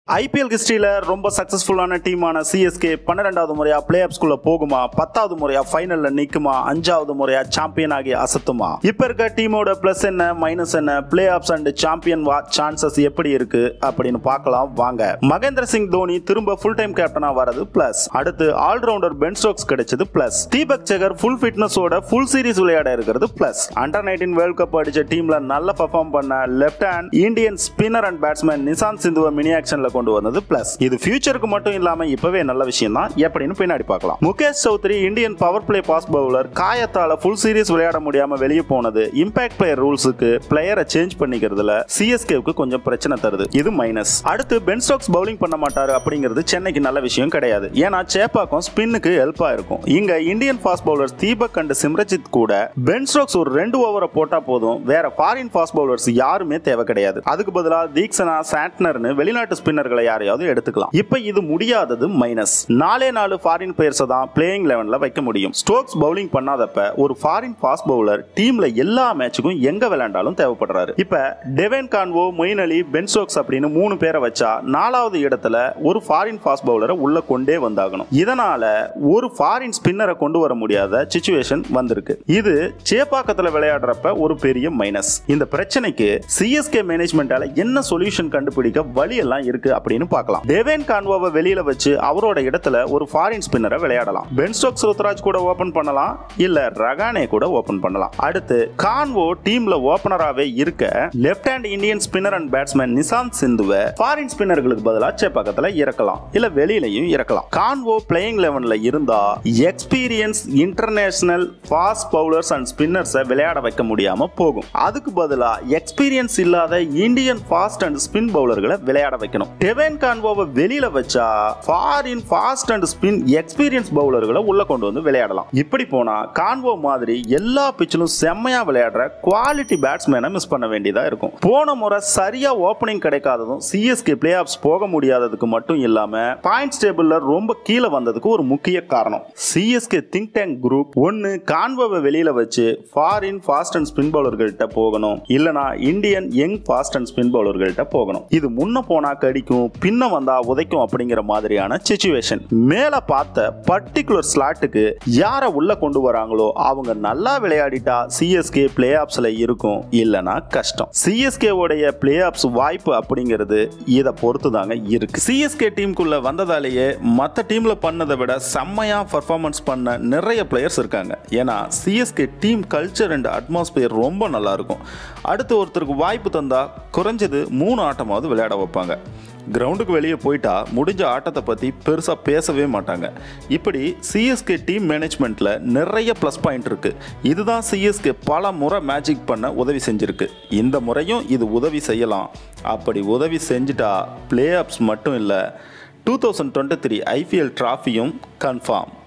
IPL ஹிஸ்டரியில் ரொம்ப சக்ஸஸ்ஃபுல்லான டீமான CSK பன்னிரெண்டாவது முறையா பிளே ஆப்ஸ்குள்ள போகுமா பத்தாவது முறையா ஃபைனல்ல நிக்குமா அஞ்சாவது முறையா சாம்பியன் ஆகி அசத்துமா இப்ப இருக்க டீமோட பிளஸ் என்ன மைனஸ் என்ன பிளே ஆப்ஸ் அண்ட் சாம்பியன் வா சான்சஸ் எப்படி இருக்கு அப்படின்னு பார்க்கலாம் வாங்க மகேந்திர சிங் தோனி திரும்ப ஃபுல் டைம் கேப்டனா வரது பிளஸ் அடுத்து ஆல்ரவுண்டர் பென் ஸ்டோக்ஸ் கிடைச்சது பிளஸ் தீபக் சகர் ஃபுல் ஃபிட்னஸோட ஃபுல் சீரிஸ் விளையாட இருக்கிறது plus under nineteen world cup அடிச்ச டீம்ல நல்ல பெர்ஃபார்ம் பண்ண left hand Indian spinner and batsman Nishant சிந்துவை மினி ஆக்ஷன்ல கொண்டு வந்தது பிளஸ் இது ஃபியூச்சருக்கு மட்டும் இல்லாம இப்பவே நல்ல விஷயம் தான் எப்படின்னு பின்னாடி பார்க்கலாம் Mukesh Choudhary Indian power play pace bowler காயத்தால ஃபுல் சீரிஸ் விளையாட முடியாம வெளியே போனது இம்பாக்ட் பிளேயர் ரூல்ஸுக்கு பிளேயரை சேஞ்ச் பண்ணிக்கிறதுல சிஎஸ்கேவுக்கு கொஞ்சம் பிரச்சனை தருது இது மைனஸ் அடுத்து பென் ஸ்டோக்ஸ் பவுலிங் பண்ண மாட்டாரு அப்படிங்கிறது சென்னைக்கு நல்ல விஷயம் கிடையாது ஏன்னா சேப்பாக்கம் ஸ்பின்னுக்கு ஹெல்ப்பா இருக்கும் இங்க Indian fast bowlers Deepak and Simarjeet கூட பென் ஸ்டோக்ஸ் ஒரு ரெண்டு ஓவரை போட்டா போதும் வேற ஃபாரின் ஃபாஸ்ட் பவுலர்ஸ் யாருமே தேவை கிடையாது அதுக்கு பதிலா தீக்ஷனா சாட்னர்னு வெளிநாட்டு ஸ்பின்னர்களை யாரையாவது எடுத்துக்கலாம் இப்ப இது முடியாதது மைனஸ் நாலே நாலு ஃபாரின் பிளேயர்ஸ் தான் பிளேயிங் லெவன்ல வைக்க முடியும் ஸ்டோக்ஸ் பவுலிங் பண்ணாதப்ப ஒரு ஃபாரின் ஃபாஸ்ட் பவுலர் டீம்ல எல்லா மேட்சுக்கும் எங்க விளையாண்டாலும் தேவைப்படுறாரு இப்ப Devon Conway Moeen Ali Ben Stokes அப்படின்னு மூணு பேரை வச்சா நாலாவது இடத்துல ஒரு ஃபாரின் ஃபாஸ்ட் பவுலரை உள்ள கொண்டே வந்தாகணும் இதனால ஒரு ஃபாரின் ஸ்பின்னரை கொண்டு வர முடியாத சுச்சுவேஷன் வந்திருக்கு இது சேப்பாக்கத்துல விளையாடுறப்ப ஒரு பெரிய மைனஸ் இந்த பிரச்சனைக்கு சிஎஸ்கே மேனேஜ்மெண்டால என்ன சொல்யூஷன் கண்டுபிடிக்க வழி எல்லாம் இருக்கு அப்படின்னு பார்க்கலாம் டெவேன் கான்வோவை வெளியில வச்சு அவரோட இடத்துல ஒரு ஃபாரின் ஸ்பின்னரை விளையாடலாம் பென் ஸ்டோக்ஸ் ருத்ராஜ் கூட ஓபன் பண்ணலாம் இல்ல ரகானே கூட ஓபன் பண்ணலாம் அடுத்து கான்வோ டீம்ல ஓபனராகவே இருக்க left hand Indian spinner and batsman Nishant சிந்துவை ஃபாரின் ஸ்பின்னர்களுக்கு பதிலா சேப்பாக்கத்துல இறக்கலாம் இல்ல வெளியிலையும் இறக்கலாம் கான்வோ பிளேயிங் லெவன்ல இருந்தா experience international fast bowlers and ஸ்பின்னர்ஸை விளையாட வைக்க முடியாம போகும் அதுக்கு பதிலா எக்ஸ்பீரியன்ஸ் இல்லாத இந்தியன் ஃபாஸ்ட் அண்ட் ஸ்பின் பவுலர்களை விளையாட வைக்கணும் டெவன் கான்வோவை வெளியில வச்சா foreign fast and spin experience பவுலர்களை உள்ள கொண்டு வந்து விளையாடலாம் இப்படி போனா கான்வோ மாதிரி எல்லா பிச்சிலும் செம்மையா விளையாடுற குவாலிட்டி பேட்ஸ்மேனை மிஸ் பண்ண வேண்டியதா இருக்கும் போன முறை சரியா ஓப்பனிங் கிடைக்காததும் சிஎஸ்கே பிளே ஆஃப்ஸ் போக முடியாததுக்கு மட்டும் இல்லாம பாயிண்ட்ஸ் டேபிள்ல ரொம்ப கீழே வந்ததுக்கு ஒரு முக்கிய காரணம் சிஎஸ்கே திங்க் டேங்க் குரூப் ஒன்னு கான்வோவை வெளியில வச்சு ஃபாரின் ஃபாஸ்ட் அண்ட் ஸ்பின் பவுலர்கள்ட்ட போகணும் இல்லனா Indian young fast and spin பவுலர்கள்ட்ட போகணும் இது முன்ன போனா கடிக்கும் பின்ன வந்தா உதைக்கும் அப்படிங்கிற மாதிரியான சுச்சுவேஷன் மேல பார்த்த பர்டிகுலர் ஸ்லாட்டுக்கு யாரை உள்ள கொண்டு வராங்களோ அவங்க நல்லா விளையாடிட்டா சிஎஸ்கே பிளே ஆப்ஸ்ல இருக்கும் இல்லனா கஷ்டம் சிஎஸ்கே உடைய பிளே ஆப்ஸ் வாய்ப்பு அப்படிங்கிறது இதை பொறுத்து தாங்க இருக்கு சிஎஸ்கே டீமுக்குள்ள வந்ததாலேயே மற்ற டீம்ல பண்ணதை விட செம்மையா பர்ஃபார்மன்ஸ் பண்ண நிறைய பிளேயர்ஸ் இருக்காங்க ஏன்னா CSK team culture and atmosphere ரொம்ப நல்லா இருக்கும் அடுத்து ஒருத்தருக்கு வாய்ப்பு தந்தா குறைஞ்சது மூணு ஆட்டமாவது விளையாட வைப்பாங்க கிரவுண்டுக்கு வெளியே போயிட்டா முடிஞ்ச ஆட்டத்தை பற்றி பெருசாக பேசவே மாட்டாங்க இப்படி சிஎஸ்கே டீம் மேனேஜ்மெண்ட்டில் நிறைய ப்ளஸ் பாயிண்ட் இருக்குது இதுதான் சிஎஸ்கே பல முறை மேஜிக் பண்ண உதவி செஞ்சுருக்கு இந்த முறையும் இது உதவி செய்யலாம் அப்படி உதவி செஞ்சுட்டா பிளே ஆப்ஸ் மட்டும் இல்லை two thousand twenty three IPL ட்ராஃபியும் கன்ஃபார்ம்